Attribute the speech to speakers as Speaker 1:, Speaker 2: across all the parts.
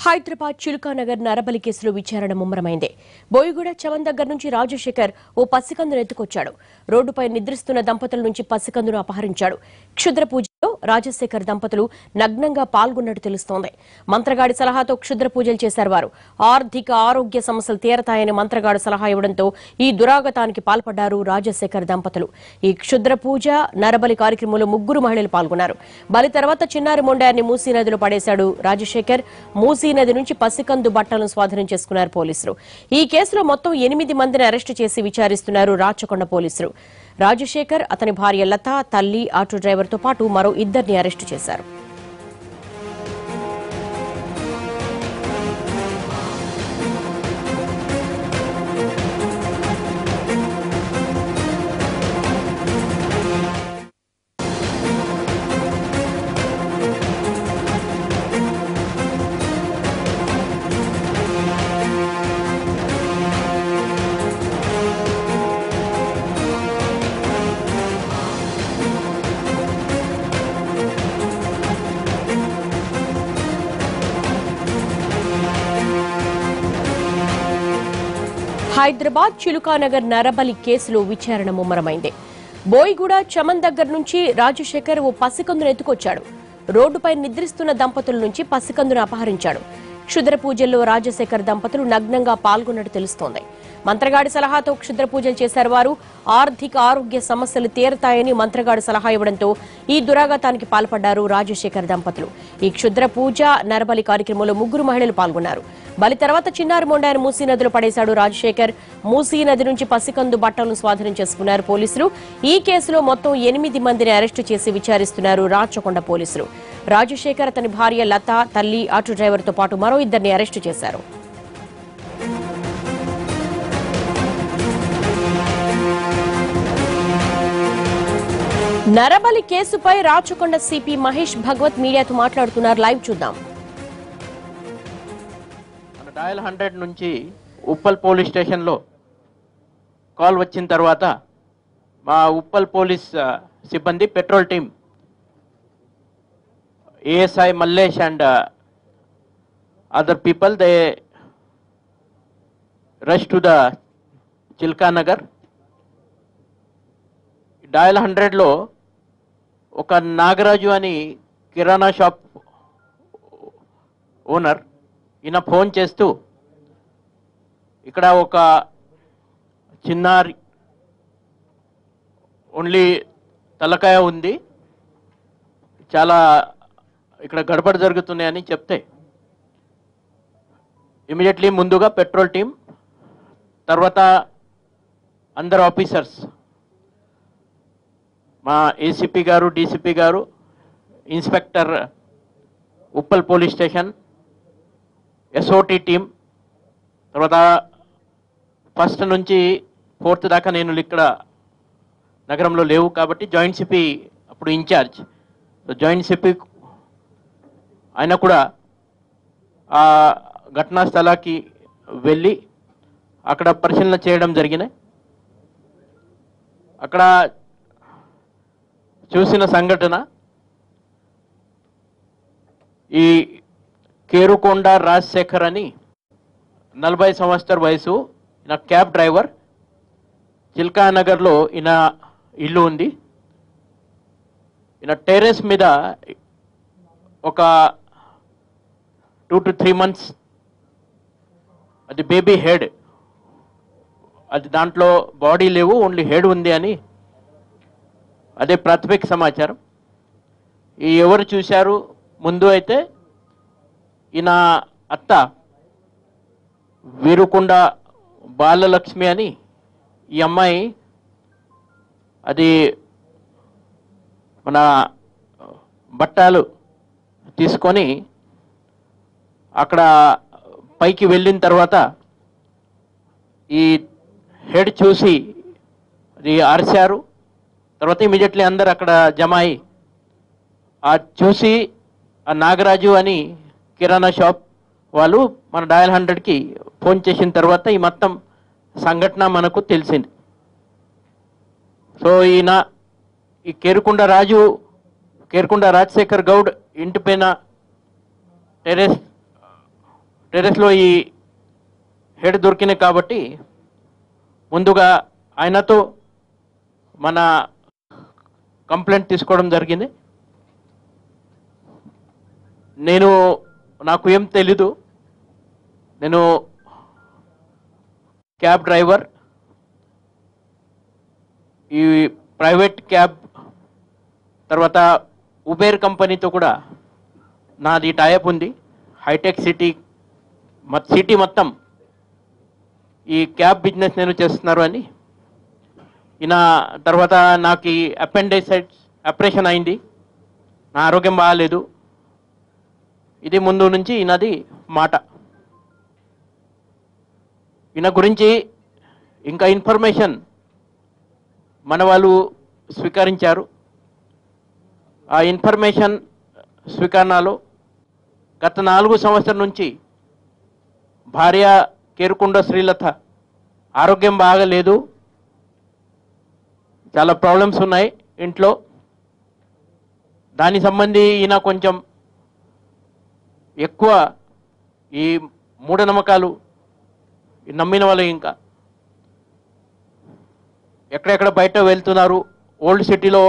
Speaker 1: హైదరాబాద్ చిలుకానగర్ నరబలి కేసులో విచారణ ముమ్మరమైంది బోయిగూడ చవన్ దగ్గర నుంచి రాజశేఖర్ ఓ పసికందును ఎత్తుకొచ్చాడు రోడ్డుపై నిద్రిస్తున్న దంపతుల నుంచి పసికందును అపహరించాడు క్షుద్ర పూజలో రాజశేఖర్ దంపతులు నగ్నంగా పాల్గొన్నట్టు తెలుస్తోంది మంత్రగాడి సలహాతో క్షుద్ర పూజలు చేశారు వారు ఆర్థిక ఆరోగ్య సమస్యలు తీరతాయని మంత్రగాడు సలహా ఇవ్వడంతో ఈ దురాగతానికి పాల్పడ్డారు రాజశేఖర్ దంపతులు ఈ క్షుద్ర పూజ నరబలి కార్యక్రమంలో ముగ్గురు మహిళలు పాల్గొన్నారు బలి తర్వాత చిన్నారి మొండాన్ని మూసీ నదిలో పడేశాడు రాజశేఖర్ మూసీ నది నుంచి పసికందు బట్టలను స్వాధీనం చేసుకున్నారు పోలీసులు ఈ కేసులో మొత్తం ఎనిమిది మందిని అరెస్టు చేసి విచారిస్తున్నారు రాచకొండ పోలీసులు రాజశేఖర్ అతని భార్య లత తల్లి ఆటో డ్రైవర్తో పాటు మరో ఇద్దరిని అరెస్టు చేశారు హైదరాబాద్ చిలుకానగర్ నరబలి కేసులో విచారణ ముమ్మరమైంది బోయిగూడ చమన్ దగ్గర నుంచి రాజశేఖర్ ఓ పసికందును ఎత్తుకొచ్చాడు రోడ్డుపై నిద్రిస్తున్న దంపతుల నుంచి పసికందును అపహరించాడు క్షుద్ర పూజల్లో రాజశేఖర్ దంపతులు నగ్నంగా పాల్గొన్నట్టు తెలుస్తోంది మంత్రగాడి సలహాతో క్షుద్ర పూజలు చేశారు వారు ఆర్థిక ఆరోగ్య సమస్యలు తీరతాయని మంత్రగాడి సలహా ఇవ్వడంతో ఈ దురాఘాతానికి పాల్పడ్డారు రాజశేఖర్ దంపతులు ఈ క్షుద్ర పూజ నరబలి కార్యక్రమంలో ముగ్గురు మహిళలు పాల్గొన్నారు బలి తర్వాత చిన్నారి మొండాయను మూసీ నదిలో పడేశాడు రాజశేఖర్ మూసీ నది నుంచి పసికందు బట్టలను స్వాధీనం చేసుకున్నారు పోలీసులు ఈ కేసులో మొత్తం ఎనిమిది మందిని అరెస్టు చేసి విచారిస్తున్నారు రాచకొండ పోలీసులు రాజశేఖర్ అతని భార్య లత తల్లి ఆటో డ్రైవర్తో పాటు మరో ఇద్దరిని అరెస్టు చేశారు నరబలి కేసుపై రాచకొండ సిపి మహేష్ భగవత్ మీడియాతో మాట్లాడుతున్నారు లైవ్ చూద్దాం
Speaker 2: మన డయల్ హండ్రెడ్ నుంచి ఉప్పల్ పోలీస్ స్టేషన్లో కాల్ వచ్చిన తర్వాత మా ఉప్పల్ పోలీస్ ఆ, సిబ్బంది patrol team ASI Mallesh and other people they rush to the Chilka Nagar dial హండ్రెడ్లో ఒక నాగరాజు అని కిరాణా షాప్ ఓనర్ ఈయన ఫోన్ చేస్తూ ఇక్కడ ఒక చిన్నారి ఓన్లీ తలకాయ ఉంది చాలా ఇక్కడ గడబడ జరుగుతున్నాయని చెప్తే ఇమీడియట్లీ ముందుగా పెట్రోల్ టీం తర్వాత అందరు ఆఫీసర్స్ మా ఏసీపీ గారు డీసీపీ గారు inspector Uppal police station SOT team తర్వాత ఫస్ట్ నుంచి ఫోర్త్ దాకా నేను ఇక్కడ నగరంలో లేవు కాబట్టి జాయింట్ సిపి అప్పుడు ఇన్ఛార్జ్ సో జాయింట్ సిపి ఆయన కూడా ఆ ఘటనా స్థలానికి వెళ్ళి అక్కడ పరిశీలన చేయడం జరిగినాయి అక్కడ చూసిన సంఘటన ఈ కేరుకొండ రాజశేఖర్ అని నలభై సంవత్సర వయసు ఈయన క్యాబ్ డ్రైవర్ చిల్కా నగర్లో ఈయన ఇల్లు ఉంది ఈయన టెరెస్ మీద ఒక టూ టు త్రీ మంత్స్ అది బేబీ హెడ్ అది దాంట్లో బాడీ లేవు ఓన్లీ హెడ్ ఉంది అని అదే ప్రాథమిక సమాచారం ఈ ఎవరు చూశారు ముందు అయితే ఈయన అత్త వీరుకొండ బాలలక్ష్మి అని ఈ అమ్మాయి అది మన బట్టాలు తీసుకొని అక్కడ పైకి వెళ్ళిన తర్వాత ఈ హెడ్ చూసి అది అరిశారు తర్వాత ఇమీడియట్లీ అందరు అక్కడ జమ అయి ఆ చూసి ఆ నాగరాజు అని కిరాణా షాప్ వాళ్ళు మన డయల్ హండ్రెడ్కి ఫోన్ చేసిన తర్వాత ఈ మొత్తం సంఘటన మనకు తెలిసింది సో ఈయన ఈ కేరుకొండ రాజు కేరుకొండ రాజశేఖర్ గౌడ్ ఇంటి పైన టెరెస్ టెరెస్లో ఈ హెడ్ దొరికినాయి కాబట్టి ముందుగా ఆయనతో మన కంప్లైంట్ తీసుకోవడం జరిగింది నేను నాకు ఏం తెలీదు నేను క్యాబ్ డ్రైవర్ ఈ ప్రైవేట్ క్యాబ్ తర్వాత ఉబేర్ కంపెనీతో కూడా నాది టైప్ ఉంది హైటెక్ సిటీ మొ- సిటీ మొత్తం ఈ క్యాబ్ బిజినెస్ నేను చేస్తున్నారు అని ఈయన తర్వాత నాకు ఈ అపెండిసైడ్స్ ఆపరేషన్ అయింది నా ఆరోగ్యం బాగాలేదు ఇది ముందు నుంచి ఈయనది మాట ఈయన గురించి ఇంకా ఇన్ఫర్మేషన్ మన వాళ్ళు స్వీకరించారు ఆ ఇన్ఫర్మేషన్ స్వీకరణలో గత నాలుగు సంవత్సరం నుంచి భార్య కేరుకుండ శ్రీలత ఆరోగ్యం బాగలేదు చాలా ప్రాబ్లమ్స్ ఉన్నాయి ఇంట్లో దాని సంబంధి ఈయన కొంచెం ఎక్కువ ఈ మూఢనమ్మకాలు ఈ నమ్మిన వాళ్ళు ఇంకా ఎక్కడెక్కడ బయట వెళ్తున్నారు ఓల్డ్ సిటీలో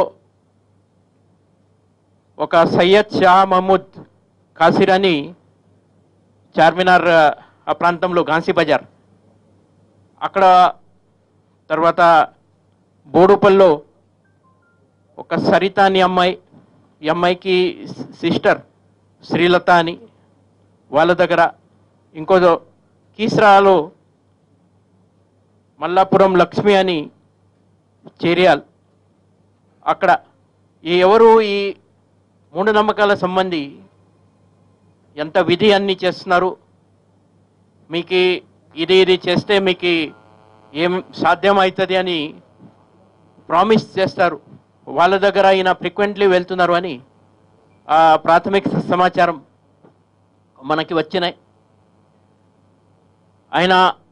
Speaker 2: ఒక సయ్యద్ షా మహమూద్ కాసిర్ అని చార్మినార్ ఆ ప్రాంతంలో ఘాన్సీ బజార్ అక్కడ తర్వాత బోడుపల్లో ఒక సరిత అని అమ్మాయి ఈ అమ్మాయికి సిస్టర్ శ్రీలత అని వాళ్ళ దగ్గర ఇంకో కీస్రాలో మల్లాపురం లక్ష్మి అని చేరియాల్ అక్కడ ఈ ఎవరు ఈ మూఢనమ్మకాల సంబంధి ఎంత విధి అన్ని చేస్తున్నారు మీకు ఇది ఇది చేస్తే మీకు ఏం సాధ్యం అవుతుంది అని ప్రామిస్ చేస్తారు వాళ్ళ దగ్గర ఈయన ఫ్రీక్వెంట్లీ వెళ్తున్నారు అని ఆ ప్రాథమిక సమాచారం మనకి వచ్చినాయి ఆయన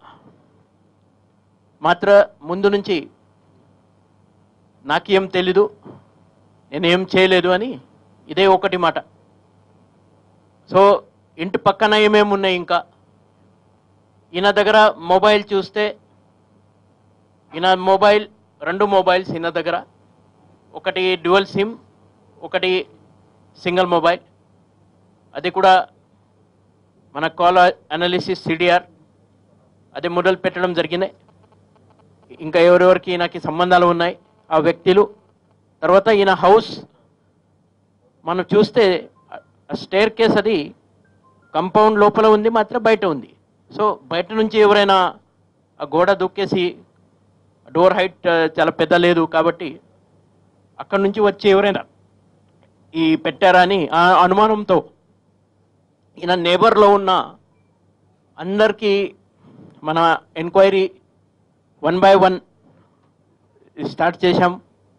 Speaker 2: మాత్ర ముందు నుంచి నాకేం తెలీదు నేనేం చేయలేదు అని ఇదే ఒకటి మాట సో ఇంటి పక్కన ఏమేమి ఉన్నాయి ఇంకా ఈయన దగ్గర మొబైల్ చూస్తే ఈయన మొబైల్ రెండు మొబైల్స్ ఈయన దగ్గర ఒకటి డ్యువల్ సిమ్ ఒకటి సింగిల్ మొబైల్ అది కూడా మన కాల్ అనాలిసిస్ సిడిఆర్ అది మొదలు పెట్టడం జరిగినాయి ఇంకా ఎవరెవరికి ఈయనకి సంబంధాలు ఉన్నాయి ఆ వ్యక్తులు తర్వాత ఈయన హౌస్ మనం చూస్తే స్టేర్ కేస్ అది కంపౌండ్ లోపల ఉంది మాత్రం బయట ఉంది సో బయట నుంచి ఎవరైనా ఆ గోడ దూకేసి డోర్ హైట్ ఆ, చాలా పెద్ద లేదు కాబట్టి అక్కడ నుంచి వచ్చి ఎవరైనా ఈ పెట్టారా అని ఆ అనుమానంతో ఈయన నేబర్లో ఉన్న అందరికీ మన enquiry one by one start చేశాం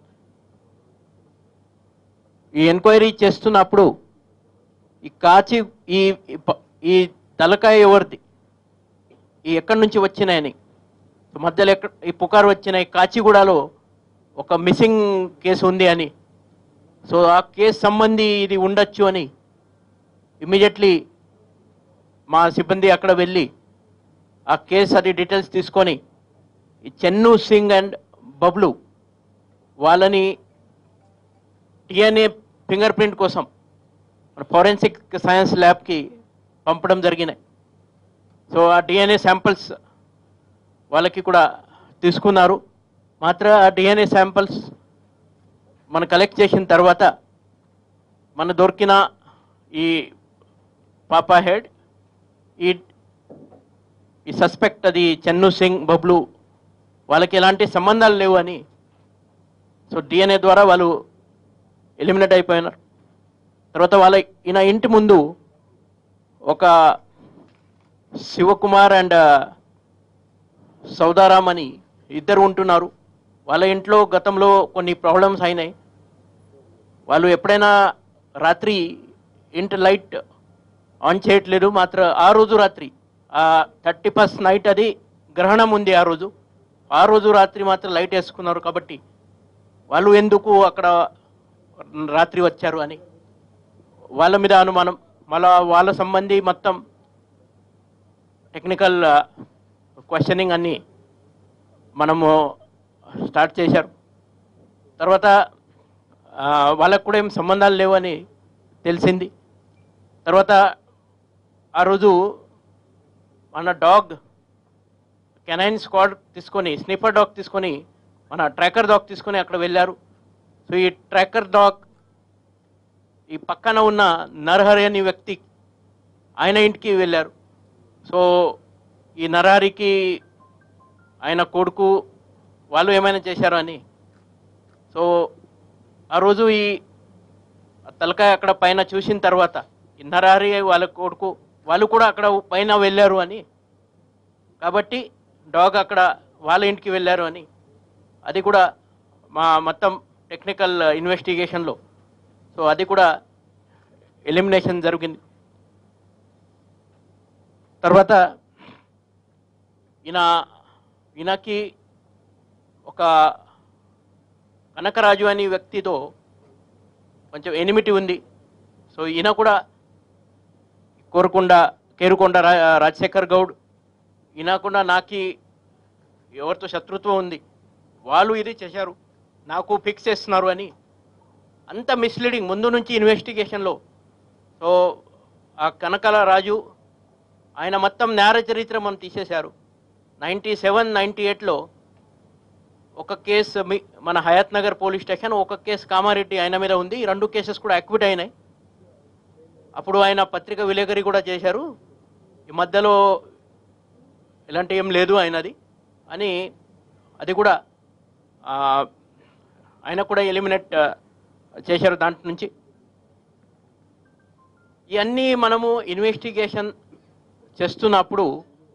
Speaker 2: ఈ ఎంక్వైరీ చేస్తున్నప్పుడు ఈ కాచి ఈ ఈ ప- ఈ తలకాయ ఎవరిది ఈ ఎక్కడి నుంచి వచ్చినాయని సో మధ్యలో ఎక్కడ ఈ పుకారు వచ్చినాయి కాచిగూడలో ఒక మిస్సింగ్ కేసు ఉంది అని సో ఆ కేసు సంబంధి ఇది ఉండొచ్చు అని ఇమీడియట్లీ మా సిబ్బంది అక్కడ వెళ్ళి ఆ కేసు అది డీటెయిల్స్ తీసుకొని ఈ చెన్ను సింగ్ అండ్ బబ్లు వాళ్ళని డిఎన్ఏ ఫింగర్ ప్రింట్ కోసం మన ఫోరెన్సిక్ సైన్స్ ల్యాబ్కి పంపడం జరిగినాయి సో ఆ డిఎన్ఏ శాంపిల్స్ వాళ్ళకి కూడా తీసుకున్నారు మాత్రం ఆ డిఎన్ఏ శాంపిల్స్ మనం కలెక్ట్ చేసిన తర్వాత మన దొరికిన ఈ పాపా హెడ్ ఈ ఈ సస్పెక్ట్ అది చెన్ను సింగ్ బబ్లు వాళ్ళకి ఎలాంటి సంబంధాలు లేవు అని సో డిఎన్ఏ ద్వారా వాళ్ళు ఎలిమినేట్ అయిపోయినారు తర్వాత వాళ్ళ ఈయన ఇంటి ముందు ఒక శివకుమార్ అండ్ సౌదారాం అని ఇద్దరు ఉంటున్నారు వాళ్ళ ఇంట్లో గతంలో కొన్ని ప్రాబ్లమ్స్ అయినాయి వాళ్ళు ఎప్పుడైనా రాత్రి ఇంటి లైట్ ఆన్ చేయట్లేదు మాత్ర ఆ రోజు రాత్రి ఆ థర్టీ ఫస్ట్ నైట్ అది గ్రహణం ఉంది ఆ రోజు ఆ రోజు రాత్రి మాత్రం లైట్ వేసుకున్నారు కాబట్టి వాళ్ళు ఎందుకు అక్కడ రాత్రి వచ్చారు అని వాళ్ళ మీద అనుమానం మళ్ళా వాళ్ళ సంబంధి మొత్తం టెక్నికల్ క్వశ్చనింగ్ అన్నీ మనము స్టార్ట్ చేశారు తర్వాత ఆ, వాళ్ళకు కూడా ఏం సంబంధాలు లేవని తెలిసింది తర్వాత ఆ రోజు మన డాగ్ కెనైన్ స్క్వాడ్ తీసుకొని స్నిఫర్ డాగ్ తీసుకొని మన ట్రాకర్ డాగ్ తీసుకొని అక్కడ వెళ్ళారు సో ఈ ట్రాకర్ డాగ్ ఈ పక్కన ఉన్న నరహరి అనే వ్యక్తి ఆయన ఇంటికి వెళ్ళారు సో ఈ నరహరికి ఆయన కొడుకు వాళ్ళు ఏమైనా చేశారు అని సో ఆ రోజు ఈ తలకాయ అక్కడ పైన చూసిన తర్వాత ఈ నరహరి వాళ్ళ కొడుకు వాళ్ళు కూడా అక్కడ పైన వెళ్ళారు అని కాబట్టి డాగ్ అక్కడ వాళ్ళ ఇంటికి వెళ్ళారు అని అది కూడా మా మొత్తం టెక్నికల్ ఇన్వెస్టిగేషన్లో సో అది కూడా ఎలిమినేషన్ జరిగింది తర్వాత ఈయన ఈయనకి ఒక కనకరాజు అనే వ్యక్తితో కొంచెం ఎనిమిటి ఉంది సో ఈయన కూడా కోరుకొండ కేరుకొండ రా రాజశేఖర్ గౌడ్ ఈయన కూడా నాకి ఎవరితో శత్రుత్వం ఉంది వాళ్ళు ఇది చేశారు నాకు ఫిక్స్ చేస్తున్నారు అని అంత మిస్లీడింగ్ ముందు నుంచి ఇన్వెస్టిగేషన్లో సో ఆ కనకాల రాజు ఆయన మొత్తం నేర చరిత్ర మనం తీసేశారు నైంటీ సెవెన్ నైంటీ ఎయిట్లో ఒక కేసు మీ మన హయాత్ నగర్ పోలీస్ స్టేషన్ ఒక కేసు కామారెడ్డి ఆయన మీద ఉంది ఈ రెండు కేసెస్ కూడా అక్విట్ అయినాయి అప్పుడు ఆయన పత్రిక విలేకరి కూడా చేశారు ఈ మధ్యలో ఇలాంటి ఏం లేదు ఆయనది అని అది కూడా ఆ, ఆయన కూడా ఎలిమినేట్ చేశారు దాంట్ నుంచి ఇవన్నీ మనము ఇన్వెస్టిగేషన్ చేస్తున్నప్పుడు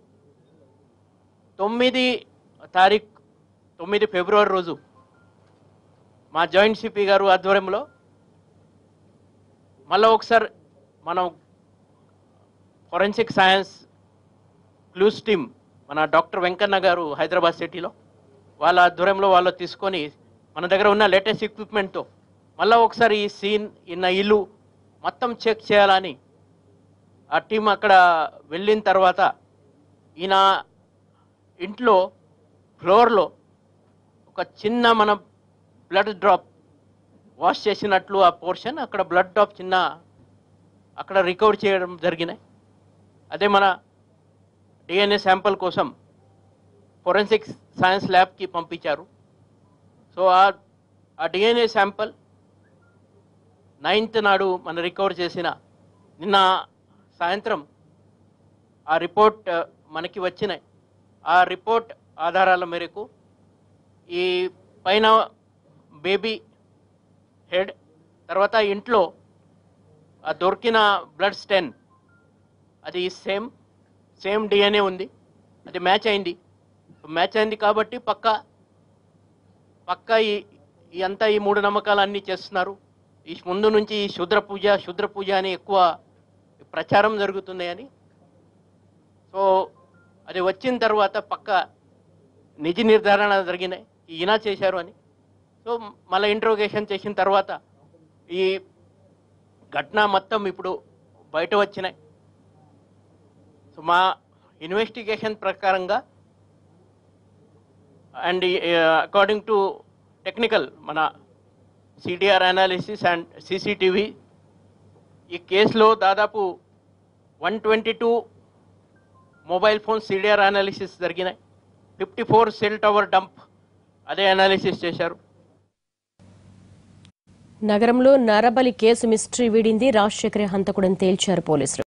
Speaker 2: తొమ్మిది తారీఖు తొమ్మిది ఫిబ్రవరి రోజు మా జాయింట్ సిపి గారు ఆధ్వర్యంలో మళ్ళీ ఒకసారి మనం ఫొరెన్సిక్ సైన్స్ క్లూస్ టీమ్ మన డాక్టర్ వెంకన్న గారు హైదరాబాద్ సిటీలో వాళ్ళ ఆధ్వర్యంలో వాళ్ళు తీసుకొని మన దగ్గర ఉన్న లేటెస్ట్ ఎక్విప్మెంట్తో మళ్ళీ ఒకసారి ఈ సీన్ ఇన్న ఇల్లు మొత్తం చెక్ చేయాలని ఆ టీం అక్కడ వెళ్ళిన తర్వాత ఈయన ఇంట్లో ఫ్లోర్లో ఒక చిన్న మన బ్లడ్ డ్రాప్ వాష్ చేసినట్లు ఆ పోర్షన్ అక్కడ బ్లడ్ డ్రాప్ చిన్న అక్కడ రికవర్ చేయడం జరిగినాయి అదే మన డిఎన్ఏ శాంపుల్ కోసం ఫొరెన్సిక్ సైన్స్ ల్యాబ్కి పంపించారు సో ఆ ఆ డిఎన్ఏ శాంపుల్ నైన్త్ నాడు మన రికవర్ చేసిన నిన్న సాయంత్రం ఆ రిపోర్ట్ ఆ, మనకి వచ్చినాయి ఆ రిపోర్ట్ ఆధారాల మేరకు ఈ పైన బేబీ హెడ్ తర్వాత ఇంట్లో ఆ దొరికిన బ్లడ్ స్టెన్ అది సేమ్ సేమ్ డిఎన్ఏ ఉంది అది మ్యాచ్ అయింది మ్యాచ్ అయింది కాబట్టి పక్క పక్క ఈ ఈ అంతా ఈ మూఢ నమ్మకాలు అన్నీ చేస్తున్నారు ఈ ముందు నుంచి ఈ శుద్ర పూజ శుద్ర పూజ అని ఎక్కువ ప్రచారం జరుగుతుంది అని సో అది వచ్చిన తర్వాత పక్క నిజ నిర్ధారణ జరిగినాయి ఈయన చేశారు అని సో మళ్ళీ ఇంట్రోగేషన్ చేసిన తర్వాత ఈ ఘటన మొత్తం ఇప్పుడు బయట వచ్చినాయి సో మా ఇన్వెస్టిగేషన్ ప్రకారంగా అండ్ అకార్డింగ్ టు టెక్నికల్ మన సిడిఆర్ అనాలిసిస్ అండ్ సీసీటీవీ ఈ కేసులో దాదాపు one twenty two mobile phone CDR analysis జరిగినాయి fifty four cell tower dump అదే అనాలిసిస్ చేశారు
Speaker 1: నగరంలో నరబలి కేసు మిస్టరీ వీడింది రాజశేఖర హంతకుడని తేల్చారు పోలీసులు